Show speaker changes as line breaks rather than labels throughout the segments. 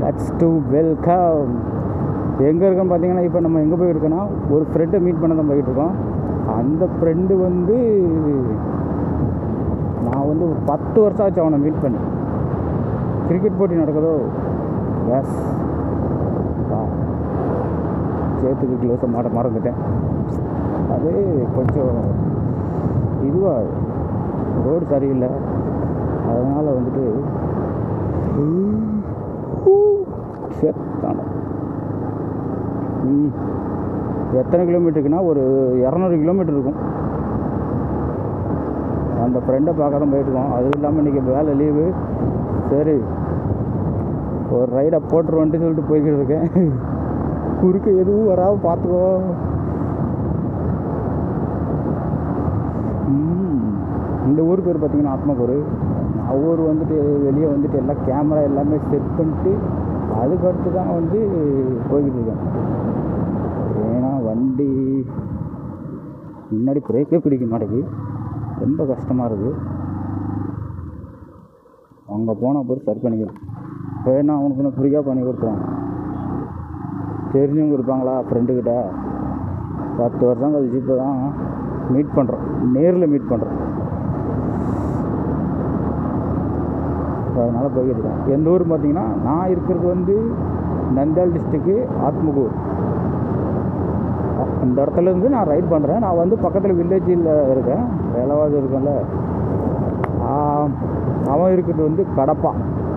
Let's to welcome எங்கே இருக்கோன்னு பார்த்தீங்கன்னா இப்போ நம்ம எங்கே போயிருக்கோன்னா ஒரு ஃப்ரெண்டை மீட் பண்ண தான் போயிட்டு இருக்கோம் அந்த ஃப்ரெண்டு வந்து நான் வந்து ஒரு பத்து வருஷம் ஆச்சு அவனை மீட் பண்ணி கிரிக்கெட் போட்டி நடக்குதோ எஸ் சேத்துக்கு க்ளோஸை மாட்ட மறந்துட்டேன் அது கொஞ்சம் இதுவாக ரோடு சரியில்லை அதனால் வந்துட்டு செத்தான ம் எத்தனை கிலோமீட்டருக்குன்னா ஒரு இரநூறு கிலோமீட்டர் இருக்கும் அந்த ஃப்ரெண்டை பார்க்க தான் போயிட்டுருக்கோம் அதுவும் இல்லாமல் இன்றைக்கி வேலை லீவு சரி ஒரு ரைடை போட்டுருவோன்ட்டு சொல்லிட்டு போய்கிட்டு இருக்கேன் குறுக்க எதுவும் வராமல் பார்த்துக்கோ ம், இந்த ஊர் பேர் பார்த்தீங்கன்னா ஆத்மகூர் ஊர் வந்துட்டு வெளியே வந்துட்டு எல்லாம் கேமரா எல்லாமே செட் பண்ணிட்டு அதுக்கடுத்து தான் வந்து போய்கிட்டு இருக்கேன் ஏன்னா வண்டி முன்னாடி பிரேக்கே பிடிக்க மாட்டேங்குது ரொம்ப கஷ்டமாக இருக்குது அங்கே போனால் போய் சரி பண்ணிக்கிறேன் இப்போ என்ன அவனுக்கு நான் ஃப்ரீயாக பண்ணி கொடுத்துருவான் தெரிஞ்சவங்க இருப்பாங்களா ஃப்ரெண்டுக்கிட்ட பத்து வருஷம் கழிச்சு இப்போ தான் மீட் பண்ணுறோம் நேரில் மீட் பண்ணுறோம் அதனால் போய்கிட்டு இருக்கேன் எந்த ஊர் பார்த்தீங்கன்னா நான் இருக்கிறது வந்து நந்தால் டிஸ்ட்ரிக்கு ஆத்மகூர் இந்த இடத்துல இருந்து நான் ரைட் பண்ணுறேன் நான் வந்து பக்கத்தில் வில்லேஜில் இருக்கேன் வேலைவாது இருக்கேன்ல ஆ, அவன் இருக்கிறது வந்து கடப்பா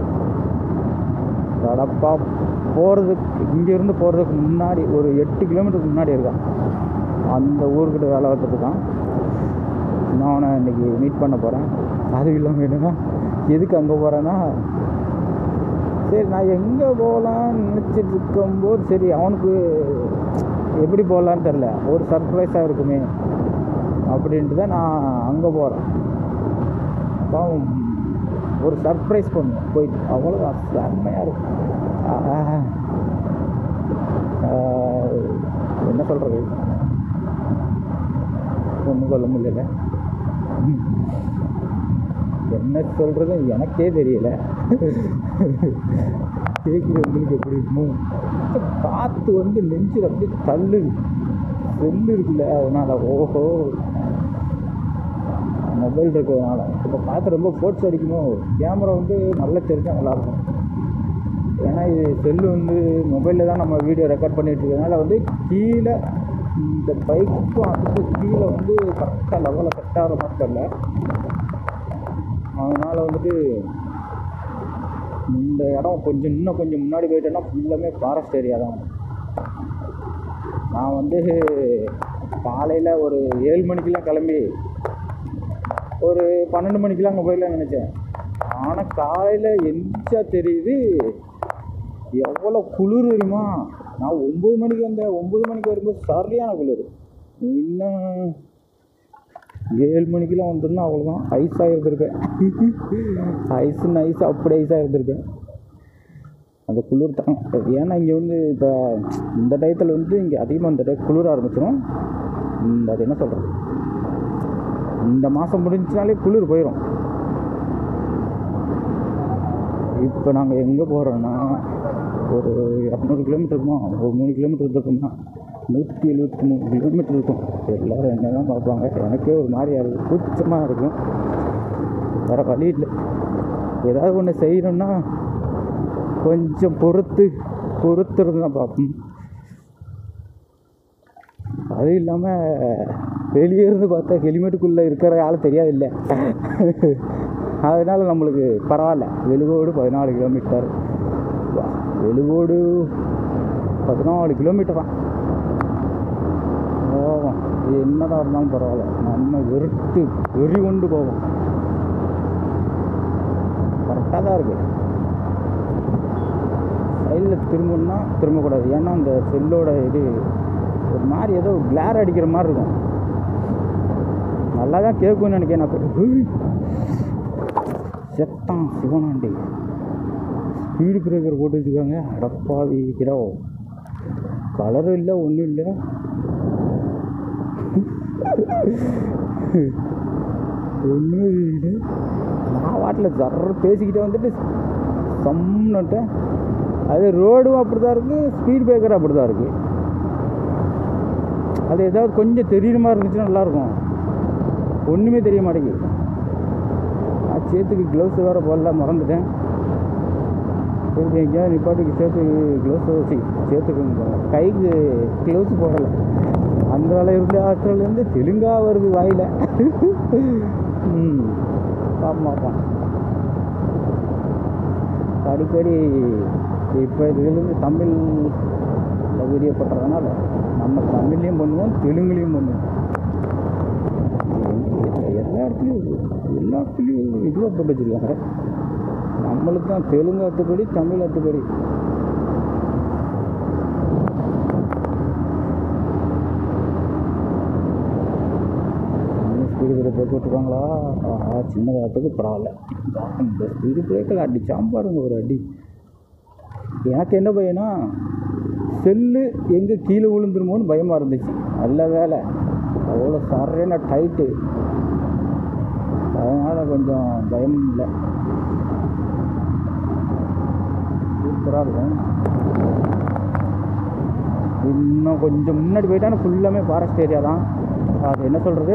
கடப்பா போகிறதுக்கு இங்கேருந்து போகிறதுக்கு முன்னாடி ஒரு எட்டு கிலோமீட்டருக்கு முன்னாடி இருக்கான் அந்த ஊருக்கிட்ட வேலை பார்த்துட்டு இருக்கான் நான் அவனை இன்னைக்கு மீட் பண்ண போகிறேன் அதுவும் இல்லாமல் என்னன்னா எதுக்கு அங்கே போகிறேன்னா சரி நான் எங்கே போகலான்னு நினச்சிட்டு இருக்கும்போது சரி அவனுக்கு எப்படி போகலான்னு தெரில ஒரு சர்ப்ரைஸாக இருக்குமே அப்படின்ட்டு தான் நான் அங்கே போகிறேன் பாவம் ஒரு சர்ப்ரைஸ் பண்ணுவோம் போயிட்டு அவ்வளோ செம்மையாக இருக்கும் ஆஹ். ஆஹ், என்ன சொல்கிறது ஒன்றும் சொல்ல முடியல என்ன சொல்கிறது எனக்கே தெரியல கேட்குறவங்களுக்கு எப்படி இருக்குமோ காற்று வந்து நெஞ்சில் அப்படியே தள்ளுது செல்லு இருக்குல்ல அதனால் ஓஹோ மொபைல் இருக்கிறதுனால இப்போ காற்று ரொம்ப ஃபோர்ஸ் அடிக்குமோ கேமரா வந்து நல்லா தெரிஞ்சால் நல்லாயிருக்கும் ஏன்னா இது செல்லு வந்து மொபைலில் தான் நம்ம வீடியோ ரெக்கார்ட் பண்ணிட்டு இருக்கறதுனால வந்து கீழே இந்த பைக்கும் அதுக்கு கீழே வந்து கரெக்டாக லெவலில் செட் ஆகிற மாதிரி தெரில அதனால் வந்துட்டு இந்த இடம் கொஞ்சம் இன்னும் கொஞ்சம் முன்னாடி போயிட்டேன்னா ஃபுல்லாமே ஃபாரஸ்ட் ஏரியா தான் நான் வந்து காலையில் ஒரு ஏழு மணிக்கெல்லாம் கிளம்பி ஒரு பன்னெண்டு மணிக்கெல்லாம் அங்கே போயிடலாம் நினச்சேன் ஆனால் காலையில் எந்திரிச்சா தெரியுது எவ்வளோ குளிர் தெரியுமா நான் ஒம்பது மணிக்கு வந்தேன் ஒம்பது மணிக்கு வரும்போது சரியான குளிர் இன்னும் ஏழு மணிக்கெல்லாம் வந்துருந்தா அவ்வளோதான் ஐஸாக இருந்திருக்கேன் ஐஸுன்னு ஐஸ் அப்படி ஐஸாக இருந்திருக்கேன் அந்த குளிர் தான் ஏன்னா இங்கே வந்து இப்போ இந்த டயத்தில் வந்து இங்கே அதிகமாக இந்த டயம் குளிர ஆரம்பிச்சிடும் இந்த அது என்ன சொல்கிறது இந்த மாதம் முடிஞ்சினாலே குளிர் போயிடும் இப்போ நாங்கள் எங்கே போகிறோன்னா ஒரு இரநூறு கிலோமீட்டர் இருக்குமா ஒரு மூணு கிலோமீட்டர் இருக்குமா நூற்றி எழுபத்தி மூணு கிலோமீட்டர் இருக்கும் எல்லோரும் என்ன தான் பார்ப்பாங்க எனக்கே ஒரு மாதிரியா இருக்கும் கூச்சமாக இருக்கும் வேறு வழி இல்லை ஏதாவது ஒன்று செய்யணும்னா கொஞ்சம் பொறுத்து பொறுத்துறது தான் பார்ப்போம் அதுவும் இல்லாமல் வெளியே இருந்து பார்த்தா ஹெல்மெட்டுக்குள்ளே இருக்கிற ஆள் தெரியாது இல்லை அதனால் நம்மளுக்கு பரவாயில்ல வெளுகோடு பதினாலு கிலோமீட்டர் வா, வெளுகோடு பதினாலு கிலோமீட்டர் தான் போவோம் இது என்னதான் இருந்தாலும் பரவாயில்ல நம்ம வெறுத்து வெறி கொண்டு போவோம் கரெக்டாக தான் இருக்குது சைடில் திரும்பணும்னா திரும்பக்கூடாது ஏன்னா அந்த செல்லோட இது ஒரு மாதிரி ஏதோ கிளார் அடிக்கிற மாதிரி இருக்கும் நல்லா தான் கேட்கும்னு நினைக்கிறேன் நான் போய், "ஹுய்." செத்தான் சிவனாண்டி ஸ்பீடு பிரேக்கர் போட்டு வச்சுருக்காங்க அடப்பாவி கிடோ கலரும் இல்லை ஒன்றும் இல்லை ஒன்றும் இல்லை நான் வாட்டில் ஜர்ற பேசிக்கிட்டே வந்துட்டு சம்னுட்டேன் அது ரோடும் அப்படி தான் இருக்குது ஸ்பீட் பிரேக்கர் அப்படி தான் இருக்குது அது ஏதாவது கொஞ்சம் தெரியுற மாதிரி இருந்துச்சுன்னா நல்லாயிருக்கும் ஒன்றுமே தெரிய மாட்டேங்குது நான் சேத்துக்கு க்ளவுஸ் வேறு போடல மறந்துட்டேன் சரி எங்கேயாவது நிப்பாட்டுக்கு சேத்துக்கு க்ளவுஸ் வச்சு சேத்துக்கு கைக்கு க்ளவுஸ் போடலை அந்த வேலை இருந்து ஆஸ்திரேலியாலேருந்து தெலுங்கா வருது வாயில் ம் பாப்போம் பார்ப்போம் அடிக்கடி இப்போ இதுலேருந்து தமிழ் வீடியோ பண்ணுறதுனால நம்ம தமிழ்லேயும் பண்ணுவோம் தெலுங்குலேயும் பண்ணுவோம் எல்லா இடத்துலையும் எல்லா இடத்துலையும் இதுவாக போட்டு வச்சுருக்காங்க நம்மளுக்கு தான் தெலுங்கு அத்துப்படி தமிழ் அத்துப்படி ஸ்பீடு பிரேக் போட்டு விட்டுருக்காங்களா ஆஹா சின்ன காலத்துக்கு பரவாயில்ல இந்த ஸ்பீடு பிரேக்கில் அடிச்சாம் பாருங்க ஒரு அடி எனக்கு என்ன பையனா செல்லு எங்கே கீழே விழுந்துருமோன்னு பயமாக இருந்துச்சு நல்ல வேலை அவ்வளோ சரையான டைட்டு அதனால் கொஞ்சம் பயம் இல்லை சூப்பராக இருக்கும் இன்னும் கொஞ்சம் முன்னாடி போயிட்டானா ஃபுல்லாமே ஃபாரஸ்ட் ஏரியா தான் அது என்ன சொல்கிறது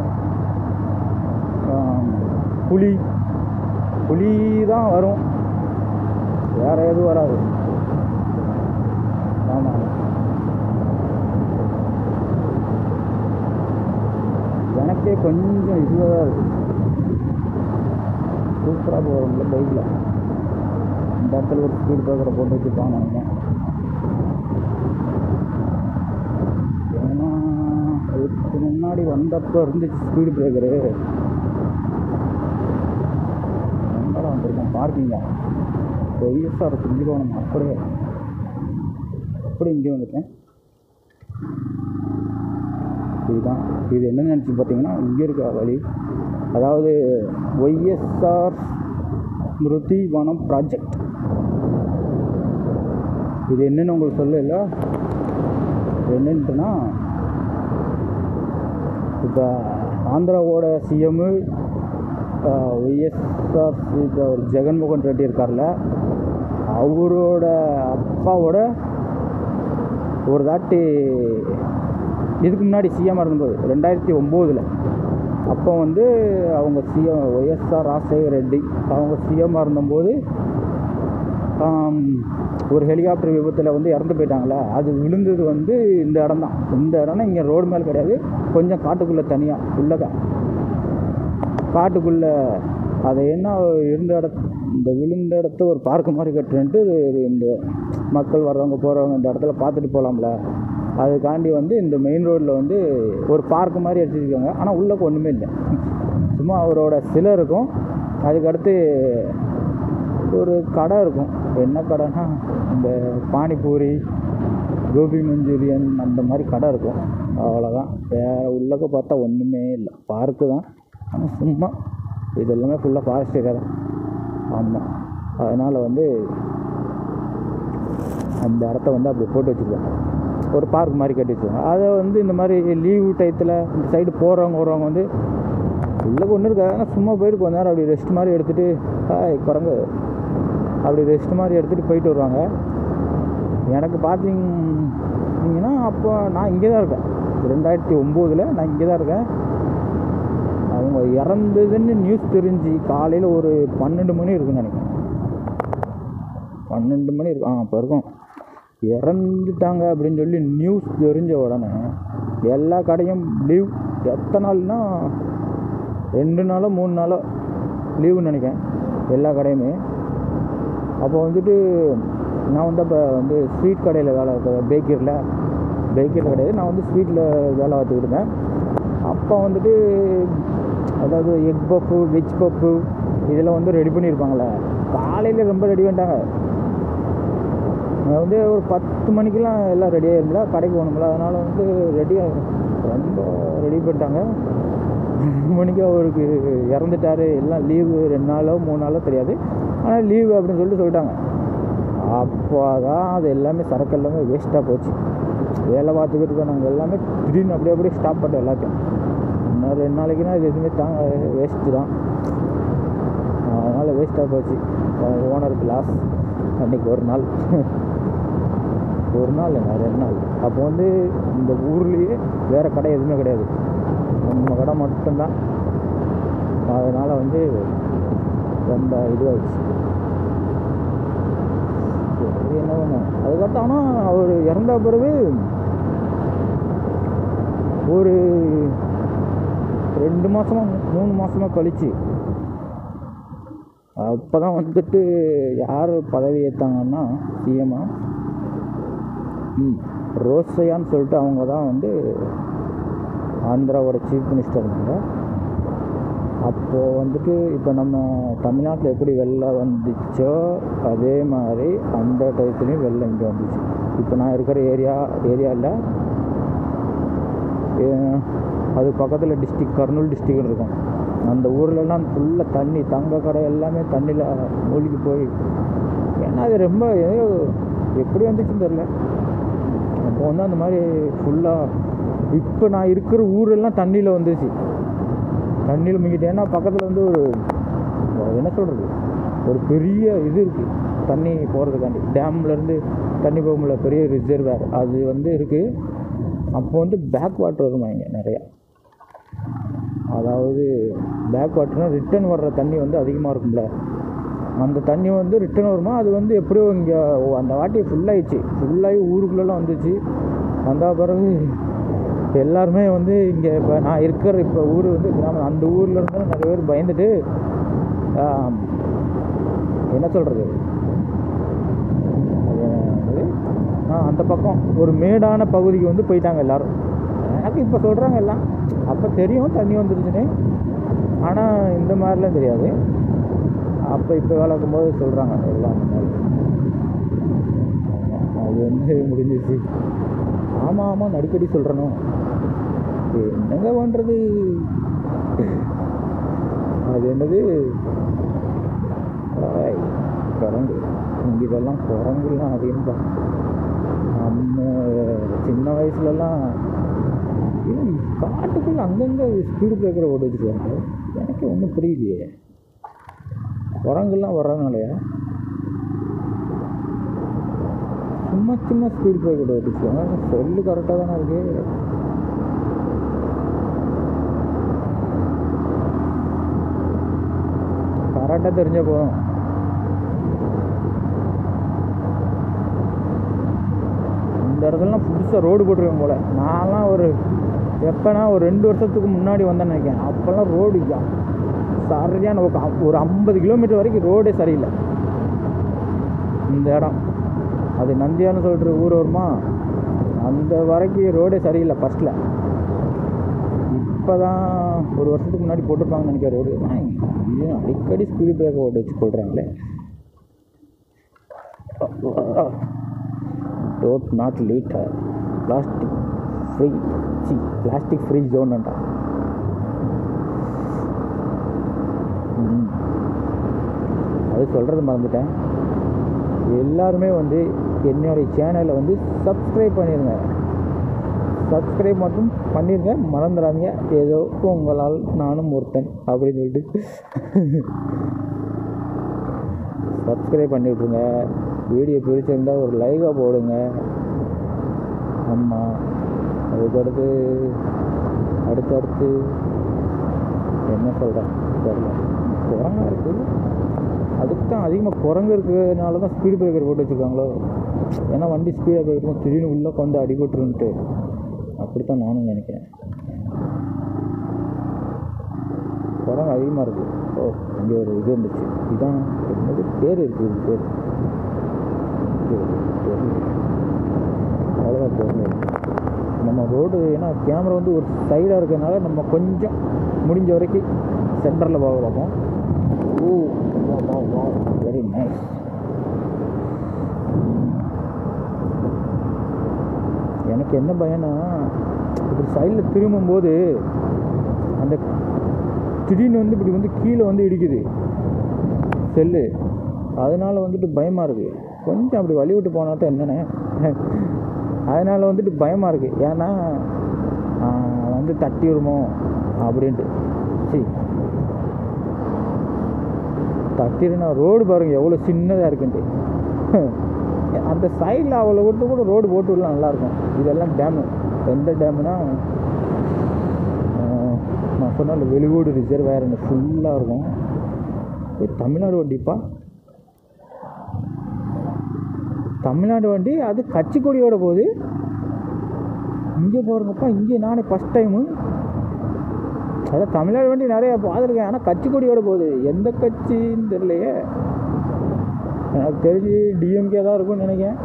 புலி புலி தான் வரும் வேறு எதுவும் வராது ஆமாம் எனக்கே கொஞ்சம் இதுவாக தான் இருக்குது சூப்பராக போகிறோம்ல பைக்கில் இந்த இடத்துல ஒரு ஸ்பீட் பிரேக்கரை போட்டு வச்சுருப்பாங்க நினைக்கிறேன் ஏன்னா அதுக்கு முன்னாடி வந்தப்போ இருந்துச்சு ஸ்பீடு பிரேக்கரு எங்கடா வந்திருக்கேன் பார்க்கிங்க ஒய்எஸ்ஆர் செஞ்சுக்கணும் அப்படியே அப்படி இங்கே வந்துட்டேன் இதுதான் இது என்ன நினச்சி பார்த்தீங்கன்னா இங்கே இருக்க வழி அதாவது ஒய்எஸ்ஆர் ஸ்மிருதி வனம் ப்ராஜெக்ட் இது என்னன்னு உங்களுக்கு சொல்லல என்னன்ட்டுனா இப்போ ஆந்திராவோட சிஎம்மு ஒய்எஸ்ஆர் ஒரு ஜெகன்மோகன் ரெட்டி இருக்கார்ல அவரோட அப்பாவோட ஒரு தாட்டி இதுக்கு முன்னாடி சிஎம் இருந்தபோது ரெண்டாயிரத்தி ஒம்போதில் அப்போ வந்து அவங்க சிஎம் ஒய்எஸ்ஆர் ராஜசேகர் ரெட்டி அவங்க சிஎம்மாக இருந்தபோது ஆம், ஒரு ஹெலிகாப்டர் விபத்தில் வந்து இறந்து போயிட்டாங்களே அது விழுந்தது வந்து இந்த இடம் தான் இந்த இடம்னா இங்கே ரோடு மேலே கிடையாது கொஞ்சம் காட்டுக்குள்ளே தனியாக உள்ளக காட்டுக்குள்ளே அதை என்ன இருந்த இட இந்த விழுந்த இடத்த ஒரு பார்க்கு மாதிரி கட்டுறேன்ட்டு இந்த மக்கள் வர்றவங்க போகிறவங்க இந்த இடத்துல பார்த்துட்டு போகலாம்ல அதுக்காண்டி வந்து இந்த மெயின் ரோட்டில் வந்து ஒரு பார்க் மாதிரி எடுத்துருக்காங்க ஆனால் உள்ளக்க ஒன்றுமே இல்லை சும்மா அவரோட சிலை இருக்கும் அதுக்கடுத்து ஒரு கடை இருக்கும் என்ன கடைனா இந்த பானிபூரி கோபி மஞ்சூரியன் அந்த மாதிரி கடை இருக்கும் அவ்வளோதான் வேறு உள்ளக்க பார்த்தா ஒன்றுமே இல்லை பார்க்கு தான் ஆனால் சும்மா இது எல்லாமே ஃபுல்லாக ஃபாரஸ்ட் ஏரியா தான் ஆமாம் அதனால் வந்து அந்த இடத்த வந்து அப்படி போட்டு வச்சுருக்காங்க ஒரு பார்க் மாதிரி கட்டி வச்சுருக்காங்க அதை வந்து இந்த மாதிரி லீவு டயத்தில் இந்த சைடு போகிறவங்க வரவங்க வந்து உள்ளே ஒன்று இருக்காது ஆனால் சும்மா போயிட்டு கொஞ்ச நேரம் அப்படி ரெஸ்ட் மாதிரி எடுத்துகிட்டு ஹாய் குரங்கு அப்படி ரெஸ்ட் மாதிரி எடுத்துகிட்டு போயிட்டு வருவாங்க எனக்கு பார்த்தீங்கன்னா அப்போ நான் இங்கே தான் இருக்கேன் ரெண்டாயிரத்தி ஒம்போதில் நான் இங்கே தான் இருக்கேன் அவங்க இறந்ததுன்னு நியூஸ் தெரிஞ்சு காலையில் ஒரு பன்னெண்டு மணி இருக்குன்னு நினைக்கிறேன் பன்னெண்டு மணி இருக்கும் ஆ அப்போ இருக்கும் இறந்துட்டாங்க அப்படின்னு சொல்லி நியூஸ் தெரிஞ்ச உடனே எல்லா கடையும் லீவ் எத்தனை நாள்னா ரெண்டு நாளோ மூணு நாளோ லீவுன்னு நினைக்கிறேன் எல்லா கடையுமே அப்போ வந்துட்டு நான் வந்து அப்போ வந்து ஸ்வீட் கடையில் வேலை பேக்கரியில் பேக்கரியில் கிடையாது நான் வந்து ஸ்வீட்டில் வேலை பார்த்துக்கிட்டு இருந்தேன் அப்போ வந்துட்டு அதாவது எக் பஃப்பு வெஜ் பஃப்பு இதெல்லாம் வந்து ரெடி பண்ணியிருப்பாங்களே காலையில் ரொம்ப ரெடி பண்ணிட்டாங்க நான் வந்து ஒரு பத்து மணிக்கெலாம் எல்லாம் ரெடி ஆயிரும்ல கடைக்கு போகணும்ல அதனால் வந்து ரெடியாக ரொம்ப ரெடி பண்ணிட்டாங்க ரெண்டு மணிக்கு அவருக்கு இறந்துட்டாரு எல்லாம் லீவு ரெண்டு நாளோ மூணு நாளோ தெரியாது ஆனால் லீவு அப்படின்னு சொல்லிட்டு சொல்லிட்டாங்க அப்போ தான் அது எல்லாமே சரக்கு எல்லாமே வேஸ்ட்டாக போச்சு வேலை பார்த்துக்கிட்டு இருக்கோம் நாங்கள் எல்லாமே திடீர்னு அப்படியே அப்படியே ஸ்டாப் பண்ணிட்டோம் எல்லாத்தையும் இன்னும் ரெண்டு நாளைக்குனா இது எதுவுமே தாங்க வேஸ்ட்டு தான் அதனால் வேஸ்ட்டாக போச்சு ஓனருக்கு லாஸ் அன்னைக்கு ஒரு நாள் ஒரு நாள் இல்லை ரெண்டு நாள் அப்போ வந்து இந்த ஊர்லேயே வேறு கடை எதுவுமே கிடையாது நம்ம கடை மட்டும்தான் அதனால் வந்து ரொம்ப இதுவாகிடுச்சு சரி என்ன பண்ண அதுக்கப்புறம் ஆனால் அவர் இறந்த பிறகு ஒரு ரெண்டு மாதமா மூணு மாதமா கழிச்சு அப்போ தான் வந்துட்டு யார் பதவி ஏற்றாங்கன்னா சிஎம்மா ம் ரோசையான்னு சொல்லிட்டு அவங்க தான் வந்து ஆந்திராவோட சீஃப் மினிஸ்டர் இருந்தாங்க அப்போது வந்துட்டு இப்போ நம்ம தமிழ்நாட்டில் எப்படி வெள்ளம் வந்துச்சோ அதே மாதிரி அந்த டயத்துலேயும் வெள்ளம் இங்கே வந்துச்சு இப்போ நான் இருக்கிற ஏரியா ஏரியாவில் அது பக்கத்தில் டிஸ்ட்ரிக் கர்னூல் டிஸ்ட்ரிக்ட் இருக்கும் அந்த ஊர்லலாம் ஃபுல்லாக தண்ணி தங்க கடை எல்லாமே தண்ணியில் மூழ்கி போய் ஏன்னா அது ரொம்ப ஏதோ எப்படி வந்துச்சுன்னு தெரில அப்போ வந்து அந்த மாதிரி ஃபுல்லாக இப்போ நான் இருக்கிற ஊரெல்லாம் தண்ணியில் வந்துச்சு தண்ணியில் முங்கிட்டு ஏன்னா பக்கத்தில் வந்து ஒரு என்ன சொல்கிறது ஒரு பெரிய இது இருக்குது தண்ணி போகிறதுக்காண்டி டேம்லேருந்து தண்ணி போக முடியல பெரிய ரிசர்வேர் அது வந்து இருக்குது அப்போ வந்து பேக் வாட்டர் வருமா இங்கே நிறையா அதாவது பேக் வாட்டர்னால் ரிட்டர்ன் வர்ற தண்ணி வந்து அதிகமாக இருக்கும்ல அந்த தண்ணி வந்து ரிட்டர்ன் வருமா அது வந்து எப்படியோ இங்கே அந்த வாட்டி ஃபுல்லாகிடுச்சு ஃபுல்லாகி ஊருக்குள்ளெல்லாம் வந்துச்சு வந்த பிறகு எல்லாருமே வந்து இங்கே இப்போ நான் இருக்கிற இப்போ ஊர் வந்து கிராமம் அந்த ஊரில் இருந்து நிறைய பேர் பயந்துட்டு ஆம், என்ன சொல்கிறது அது என்னது? ஆ அந்த பக்கம் ஒரு மேடான பகுதிக்கு வந்து போயிட்டாங்க எல்லாரும் எனக்கு இப்போ சொல்கிறாங்க எல்லாம் அப்போ தெரியும் தண்ணி வந்துருச்சுன்னு ஆனால் இந்த மாதிரிலாம் தெரியாது அப்போ இப்போ வேலை இருக்கும்போது சொல்கிறாங்க எல்லாம் அந்த மாதிரி ஆமா, அது வந்து முடிஞ்சிச்சு ஆமாம் ஆமாம் அடிக்கடி சொல்கிறனும் என்னங்க பண்ணுறது அது என்னது ஆய், குரங்கு இங்கே இதெல்லாம் குரங்குலாம் அதிகமாக நம்ம சின்ன வயசுலலாம் ஏன் காட்டுக்குள்ள அங்கங்கே ஸ்பீடு பிரேக்கரை ஓட்டு வச்சுருக்காங்க எனக்கு ஒன்றும் புரியலையே குரங்குலாம் வர்றதுனாலயா சும்மா சும்மா ஸ்பீட் பிரேக்கர் ஓட்டு வச்சுருக்காங்க செல்லு கரெக்டாக தானே இருக்கு கரெக்டாக தெரிஞ்ச போதும் இந்த இடத்துலலாம் புதுசாக ரோடு போட்டிருக்கேன் போல் நான்லாம் ஒரு எப்போனா ஒரு ரெண்டு வருஷத்துக்கு முன்னாடி வந்தேன்னு நினைக்கிறேன் அப்போல்லாம் ரோடு சரியான ஒரு அ- ஒரு ஐம்பது கிலோமீட்டர் வரைக்கும் ரோடே சரியில்லை இந்த இடம் அது நந்தியான்னு சொல்லிட்டு ஊர் வருமா அந்த வரைக்கும் ரோடே சரியில்லை ஃபஸ்ட்டில் இப்போ தான் ஒரு வருஷத்துக்கு முன்னாடி போட்டிருப்பாங்கன்னு நினைக்கிறேன் ரோடு ஆனால் இது அடிக்கடி ஸ்பீடு பிரேக்கர் ஓட்டு வச்சு கொள்கிறாங்களே do not litter plastic free சி பிளாஸ்டிக் ஃப்ரீ ஜோன்டா அது சொல்கிறது மறந்துட்டேன் எல்லாருமே வந்து என்னுடைய சேனலை வந்து சப்ஸ்கிரைப் பண்ணிடுங்க சப்ஸ்கிரைப் மட்டும் பண்ணிடுங்க மறந்துடாதீங்க ஏதோ உங்களால் நானும் ஒருத்தன் அப்படின்னு சொல்லிட்டு சப்ஸ்கிரைப் பண்ணி விட்ருங்க வீடியோ பிடிச்சிருந்தா ஒரு லைக்காக போடுங்க ஆமாம் அதுக்கடுத்து அடுத்தடுத்து என்ன சொல்கிறேன் தெரியல குரங்கா இருக்குது அதுக்கு தான் அதிகமாக குரங்கு இருக்கிறதுனால தான் ஸ்பீடு பிரேக்கர் போட்டு வச்சுருக்காங்களோ ஏன்னா வண்டி ஸ்பீடாக போயிருக்கும் திடீர்னு உள்ளே வந்து அடிபட்டுருன்ட்டு அப்படித்தான் நானும் நினைக்கிறேன் குரங்கு அதிகமாக இருக்குது ஓ இங்கே ஒரு இது வந்துச்சு இதுதான் என்னது பேர் இருக்குது இது பேர் தெரியல. அவ்வளோதான் தெரியல நம்ம ரோடு ஏன்னா கேமரா வந்து ஒரு சைடாக இருக்கிறதுனால நம்ம கொஞ்சம் முடிஞ்ச வரைக்கும் சென்டரில் பார்க்க பார்ப்போம் ஓ வெரி நைஸ் எனக்கு என்ன பயம்னா இப்படி சைடில் திரும்பும்போது அந்த திடீர்னு வந்து இப்படி வந்து கீழே வந்து இடிக்குது செல்லு அதனால வந்துட்டு பயமாக இருக்குது கொஞ்சம் அப்படி வழி விட்டு போனா தான் என்னண்ணே அதனால் வந்துட்டு பயமாக இருக்குது ஏன்னா ஆஹ், வந்து தட்டி விடுமோ அப்படின்ட்டு சி தட்டிடுனா ரோடு பாருங்கள் எவ்வளோ சின்னதாக இருக்குன்ட்டு அந்த சைடில் அவளை விட்டு கூட ரோடு போட்டு விடலாம் நல்லாயிருக்கும் இதெல்லாம் டேமு எந்த டேமுனா நான் சொன்ன வெளிகோடு ரிசர்வ் வேறு ஃபுல்லாக இருக்கும் இது தமிழ்நாடு வண்டிப்பா தமிழ்நாடு வண்டி அது கச்சிக்கொடியோட போகுது இங்கே போகிறங்கப்பா இங்கே நானே ஃபஸ்ட் டைமு அதான் தமிழ்நாடு வண்டி நிறைய பார்த்துருக்கேன் ஆனால் கச்சிக்கொடியோட போகுது எந்த கட்சின்னு தெரியலையே எனக்கு தெரிஞ்சு டிஎம்கே தான் இருக்கும்னு நினைக்கிறேன்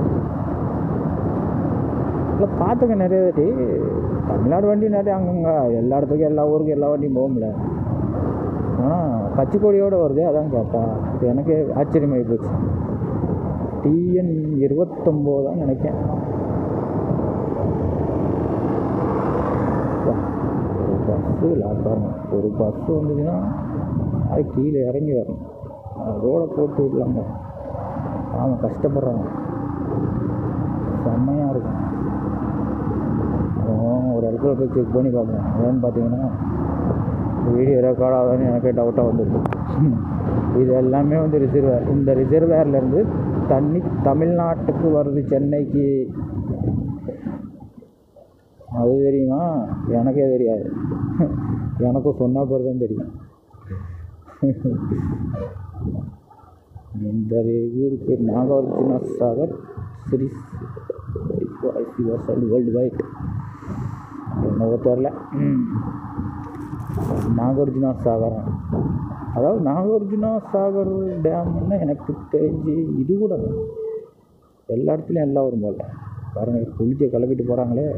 இல்லை பார்த்துக்க நிறைய வாட்டி தமிழ்நாடு வண்டி நிறைய அங்கங்க எல்லா இடத்துக்கும் எல்லா ஊருக்கும் எல்லா வண்டியும் போக முடியல ஆனால் கச்சிக்கொடியோடு வருது அதான் கேட்டா இது எனக்கு ஆச்சரியமாகி போச்சு டிஎன் இருபத்தொம்போதான் நினைக்கிறேன் வா, ஒரு பஸ்ஸு லாட்டாகும் ஒரு பஸ்ஸு வந்ததுன்னா அது கீழே இறங்கி வரணும் ரோடை போட்டு விடலாங்க ஆமாம் கஷ்டப்படுறாங்க செம்மையாக இருக்கும் அப்புறம் ஒரு இடத்துல போய் செக் பண்ணி பார்ப்போம் ஏன்னு பார்த்தீங்கன்னா வீடியோ ரெக்கார்ட் ஆகுதுன்னு எனக்கே டவுட்டாக வந்துருக்கு இது எல்லாமே வந்து ரிசர்வேர் இந்த ரிசர்வேர்லேருந்து தண்ணி தமிழ்நாட்டுக்கு வருது சென்னைக்கு அது தெரியுமா எனக்கே தெரியாது எனக்கும் சொன்ன பிறகு தான் தெரியும் இந்த ஊருக்கு நாகார்ஜுனா சாகர் ஸ்ரீ வேர்ல்டு வைட் என்னவோ தெரில நாகார்ஜுனா சாகரம் அதாவது நாகார்ஜுனா சாகர் டேம்னு எனக்கு தெரிஞ்சு இது கூட எல்லா இடத்துலையும் எல்லாம் வரும் போல பாருங்க குளிக்க கிளப்பிட்டு போகிறாங்களே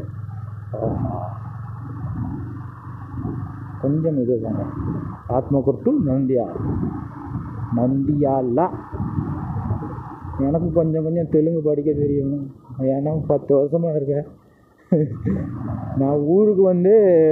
கொஞ்சம் இது தாங்க ஆத்மகூர் டு நந்தியா நந்தியாலா எனக்கு கொஞ்சம் கொஞ்சம் தெலுங்கு படிக்க தெரியும் ஏன்னா பத்து வருஷமாக இருக்கேன் நான் ஊருக்கு வந்து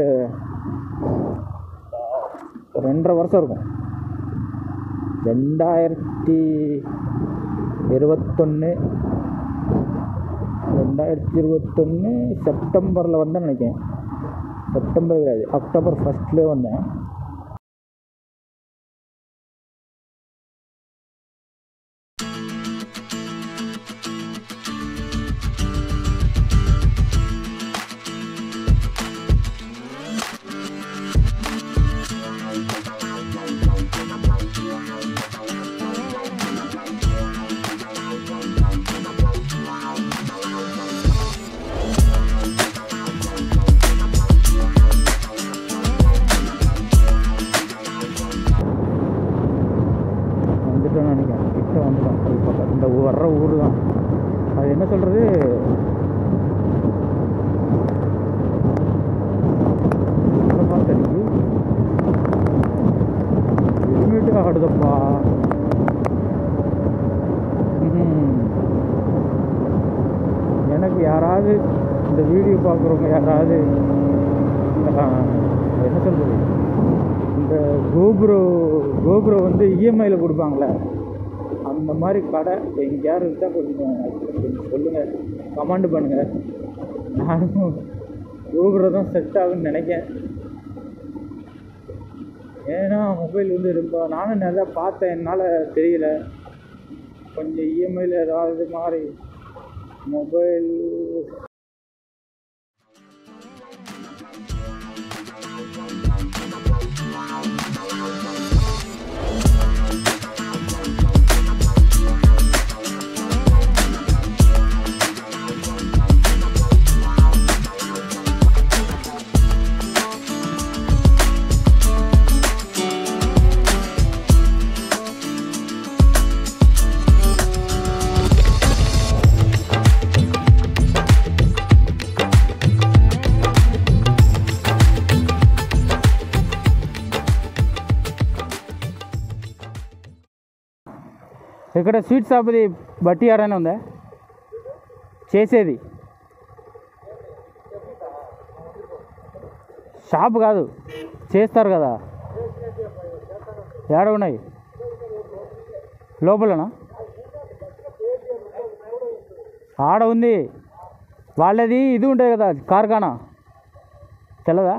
ரெண்டரை வருஷம் இருக்கும் ரெண்டாயிரத்தி இருபத்தொன்று ரெண்டாயிரத்தி இருபத்தொன்று செப்டம்பரில் வந்தேன் நினைக்கிறேன் செப்டம்பர் கிடையாது அக்டோபர் ஃபஸ்ட்லேயே வந்தேன் வந்துட்டோம்னு நினைக்கிறேன் கிட்ட வந்துட்டோம் அது பக்கம் இந்த ஊ- வர்ற ஊர் தான் அது என்ன சொல்கிறது லிமிட்டு ஆடுதப்பா ம்ஹும். எனக்கு யாராவது இந்த வீடியோ பார்க்குறவங்க யாராவது ஆஹ், என்ன சொல்கிறது இந்த கோபுரோ கோபுரோ வந்து இஎம்ஐயில் கொடுப்பாங்களே அந்த மாதிரி கடை எங்கேயாவது இருந்தால் கொஞ்சம் கொஞ்சம் சொல்லுங்கள் கமெண்ட் பண்ணுங்கள் நானும் கோபுரோ தான் செட் ஆகும்னு நினைக்கிறேன் ஏன்னா மொபைல் வந்து ரொம்ப நானும் நிறையா பார்த்தேன் என்னால் தெரியல கொஞ்சம் இஎம்ஐயில் ஏதாவது மாதிரி மொபைல் ఇక్కడ స్వీట్ షాప్ది బట్టి ఆడనే ఉందా చేసేది షాప్ కాదు చేస్తారు కదా ఏడ ఉన్నాయి లోపలనా ఆడ ఉంది వాళ్ళది ఇది ఉంటుంది కదా కార్ఖానా తెల్లదా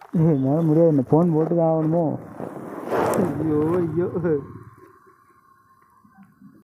என்னால் முடியாது இந்த ஃபோன் போட்டு தான் ஆகணுமோ ஐயோ ஐயோ